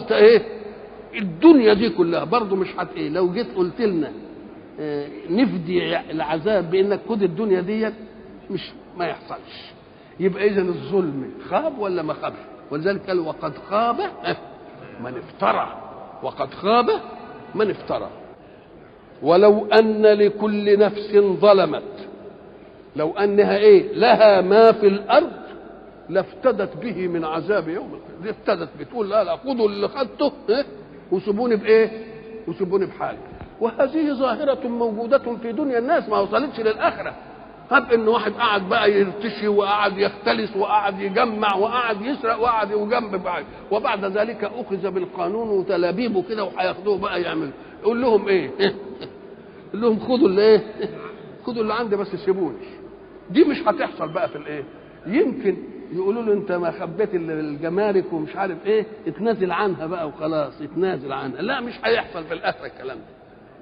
انت ايه الدنيا دي كلها برضه مش هت ايه لو جيت قلت لنا اه نفدي العذاب بانك خد الدنيا ديت مش ما يحصلش يبقى اذا الظلم خاب ولا ما خابش ولذلك قال وقد خاب من افترى وقد خاب من افترى ولو ان لكل نفس ظلمت لو انها ايه لها ما في الارض لافتدت به من عذاب يوم القيامه دي افتدت بتقول لا لا خدوا اللي خدته إيه؟ وسيبوني بايه وسيبوني بحالي وهذه ظاهرة موجودة في دنيا الناس ما وصلتش للآخرة هب ان واحد قعد بقى يرتشي وقعد يختلس وقعد يجمع وقعد يسرق وقعد يجنب بعض وبعد ذلك اخذ بالقانون وتلابيبه كده وهياخدوه بقى يعمل يقول لهم ايه؟ يقول لهم خدوا اللي ايه؟ خدوا اللي عندي بس سيبوني دي مش هتحصل بقى في الايه؟ يمكن يقولوا له انت ما خبيت الجمارك ومش عارف ايه اتنازل عنها بقى وخلاص اتنازل عنها لا مش هيحصل في الاخره الكلام ده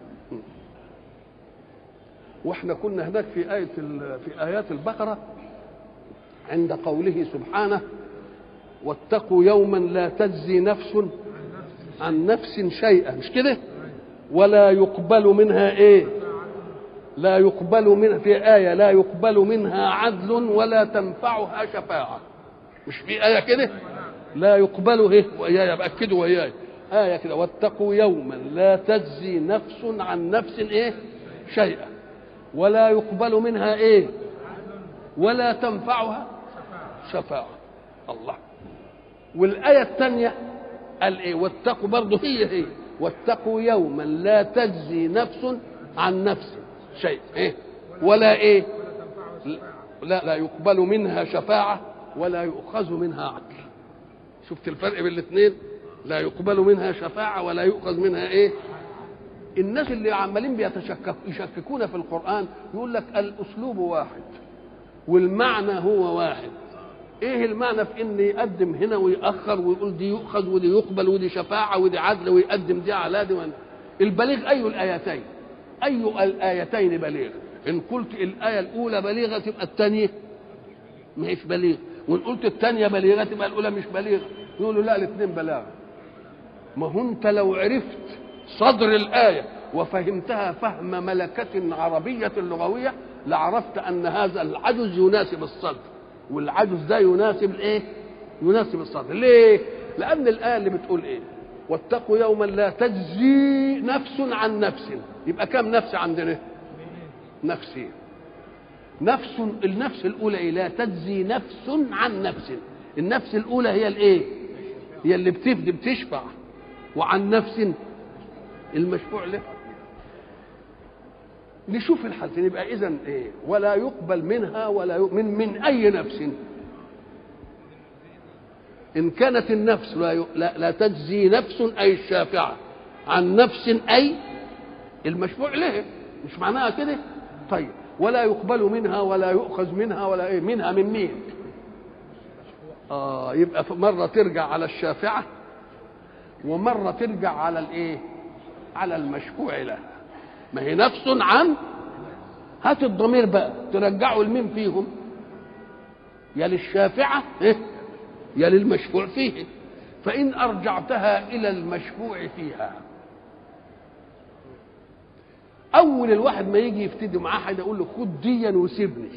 واحنا كنا هناك في آية في آيات البقرة عند قوله سبحانه واتقوا يوما لا تجزي نفس عن نفس شيئا مش كده ولا يقبل منها ايه لا يقبل منها في آية لا يقبل منها عدل ولا تنفعها شفاعة مش في آية كده لا يقبل ايه وإياي بأكدوا وإياي آية كده واتقوا يوما لا تجزي نفس عن نفس ايه شيئا ولا يقبل منها ايه ولا تنفعها شفاعة الله والآية الثانية قال ايه واتقوا برضه هي هي واتقوا يوما لا تجزي نفس عن نفس شيء ايه ولا ايه لا لا يقبل منها شفاعة ولا يؤخذ منها عدل شفت الفرق بين الاثنين لا يقبل منها شفاعة ولا يؤخذ منها ايه الناس اللي عمالين بيتشكك يشككون في القرآن يقول لك الأسلوب واحد والمعنى هو واحد ايه المعنى في ان يقدم هنا ويأخر ويقول دي يؤخذ ودي يقبل ودي شفاعة ودي عدل ويقدم دي على دي البليغ أي الآيتين أي الآيتين بليغ إن قلت الآية الأولى بليغة تبقى الثانية ما هيش بليغ وإن قلت الثانية بليغة تبقى الأولى مش بليغة يقولوا لا الاثنين بلاغة ما هو أنت لو عرفت صدر الآية وفهمتها فهم ملكة عربية لغوية لعرفت أن هذا العجز يناسب الصدر والعجز ده يناسب الإيه؟ يناسب الصدر ليه؟ لأن الآية اللي بتقول إيه؟ واتقوا يوما لا تجزي نفس عن نفس يبقى كم نفس عندنا؟ نفسين نفس النفس الأولى إيه؟ لا تجزي نفس عن نفس النفس الأولى هي الإيه؟ هي اللي بتفدي بتشفع وعن نفس المشفوع له نشوف الحالتين يبقى اذا ايه ولا يقبل منها ولا يقبل من من اي نفس ان كانت النفس لا, لا, لا تجزي نفس اي الشافعه عن نفس اي المشفوع له مش معناها كده طيب ولا يقبل منها ولا يؤخذ منها ولا ايه منها من مين اه يبقى مره ترجع على الشافعه ومره ترجع على الايه على المشفوع له ما هي نفس عن هات الضمير بقى ترجعه لمين فيهم يا للشافعة إيه؟ يا للمشفوع فيه فإن أرجعتها إلى المشفوع فيها أول الواحد ما يجي يفتدي معاه حد يقول له خد ديا وسيبني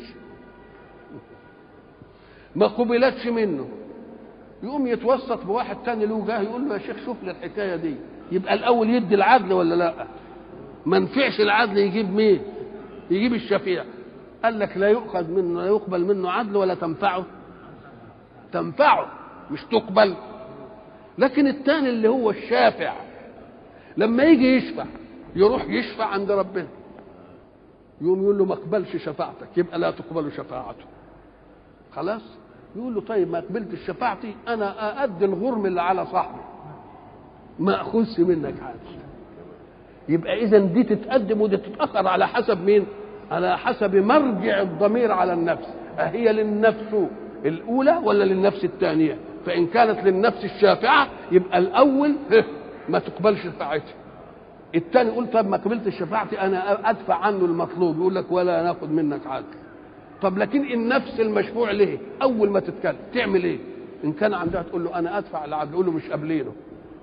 ما قبلتش منه يقوم يتوسط بواحد تاني له جاه يقول له يا شيخ شوف لي الحكايه دي يبقى الاول يدي العدل ولا لا ما نفعش العدل يجيب مين يجيب الشفيع قال لك لا يؤخذ منه لا يقبل منه عدل ولا تنفعه تنفعه مش تقبل لكن الثاني اللي هو الشافع لما يجي يشفع يروح يشفع عند ربنا يقوم يقول له ما اقبلش شفاعتك يبقى لا تقبل شفاعته خلاص يقول له طيب ما قبلتش شفاعتي انا اادي الغرم اللي على صاحبي ما اخذش منك حاجه يبقى اذا دي تتقدم ودي تتاخر على حسب مين على حسب مرجع الضمير على النفس أهي للنفس الأولى ولا للنفس الثانية فإن كانت للنفس الشافعة يبقى الأول ما تقبلش شفاعتي الثاني يقول طب ما قبلتش شفاعتي أنا أدفع عنه المطلوب يقول لك ولا ناخد منك عدل طب لكن النفس المشفوع ليه أول ما تتكلم تعمل إيه إن كان عندها تقول له أنا أدفع العدل يقول له مش قابلينه